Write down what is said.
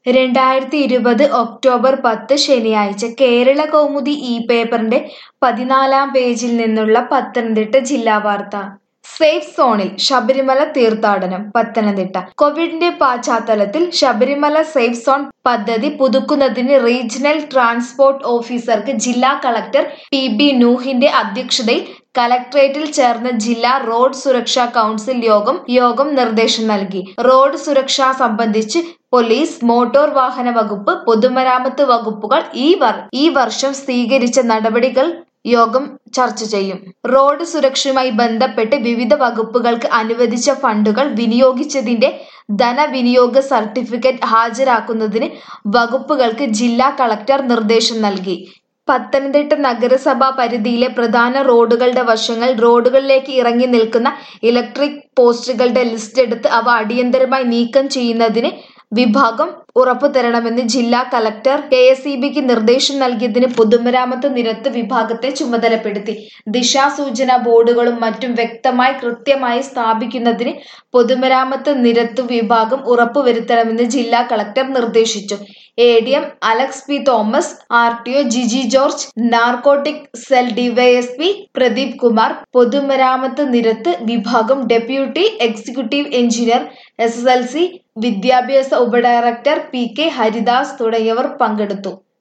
രണ്ടായിരത്തി ഇരുപത് ഒക്ടോബർ പത്ത് ശനിയാഴ്ച കേരള കൗമുദി ഈ പേപ്പറിന്റെ പതിനാലാം പേജിൽ നിന്നുള്ള പത്തനംതിട്ട ജില്ലാ വാർത്ത സേഫ് സോണിൽ ശബരിമല തീർത്ഥാടനം പത്തനംതിട്ട കോവിഡിന്റെ പശ്ചാത്തലത്തിൽ ശബരിമല സേഫ് സോൺ പദ്ധതി പുതുക്കുന്നതിന് റീജിയണൽ ട്രാൻസ്പോർട്ട് ഓഫീസർക്ക് ജില്ലാ കളക്ടർ പി ബി നൂഹിന്റെ അധ്യക്ഷതയിൽ കലക്ട്രേറ്റിൽ ചേർന്ന ജില്ലാ റോഡ് സുരക്ഷാ കൗൺസിൽ യോഗം യോഗം നിർദ്ദേശം നൽകി റോഡ് സുരക്ഷ സംബന്ധിച്ച് പോലീസ് മോട്ടോർ വാഹന വകുപ്പ് പൊതുമരാമത്ത് വകുപ്പുകൾ ഈ വർ ഈ വർഷം സ്വീകരിച്ച നടപടികൾ യോഗം ചർച്ച ചെയ്യും റോഡ് സുരക്ഷയുമായി ബന്ധപ്പെട്ട് വിവിധ വകുപ്പുകൾക്ക് അനുവദിച്ച ഫണ്ടുകൾ വിനിയോഗിച്ചതിന്റെ ധനവിനിയോഗ സർട്ടിഫിക്കറ്റ് ഹാജരാക്കുന്നതിന് വകുപ്പുകൾക്ക് ജില്ലാ കളക്ടർ നിർദ്ദേശം നൽകി പത്തനംതിട്ട നഗരസഭാ പരിധിയിലെ പ്രധാന റോഡുകളുടെ വശങ്ങൾ റോഡുകളിലേക്ക് ഇറങ്ങി നിൽക്കുന്ന ഇലക്ട്രിക് പോസ്റ്റുകളുടെ ലിസ്റ്റ് എടുത്ത് അവ അടിയന്തരമായി നീക്കം ചെയ്യുന്നതിന് വിഭാഗം ഉറപ്പു തരണമെന്ന് ജില്ലാ കലക്ടർ കെ എസ് ഇ ബിക്ക് നിർദ്ദേശം നൽകിയതിന് പൊതുമരാമത്ത് നിരത്ത് വിഭാഗത്തെ ചുമതലപ്പെടുത്തി ദിശാസൂചന ബോർഡുകളും മറ്റും വ്യക്തമായി കൃത്യമായി സ്ഥാപിക്കുന്നതിന് പൊതുമരാമത്ത് നിരത്ത് വിഭാഗം ഉറപ്പുവരുത്തണമെന്ന് ജില്ലാ കളക്ടർ നിർദ്ദേശിച്ചു A D M Alex P Thomas R T O Jiji George narcotic cell DYSP Pradeep Kumar പൊതുമരാമത്ത് നിരത്ത് വിഭാഗം deputy executive engineer S S L C വിദ്യാഭ്യാസ ഉപഡയറക്ടർ പി കെ ഹരിദാസ് തുടങ്ങിയവർ പങ്കെടുത്തു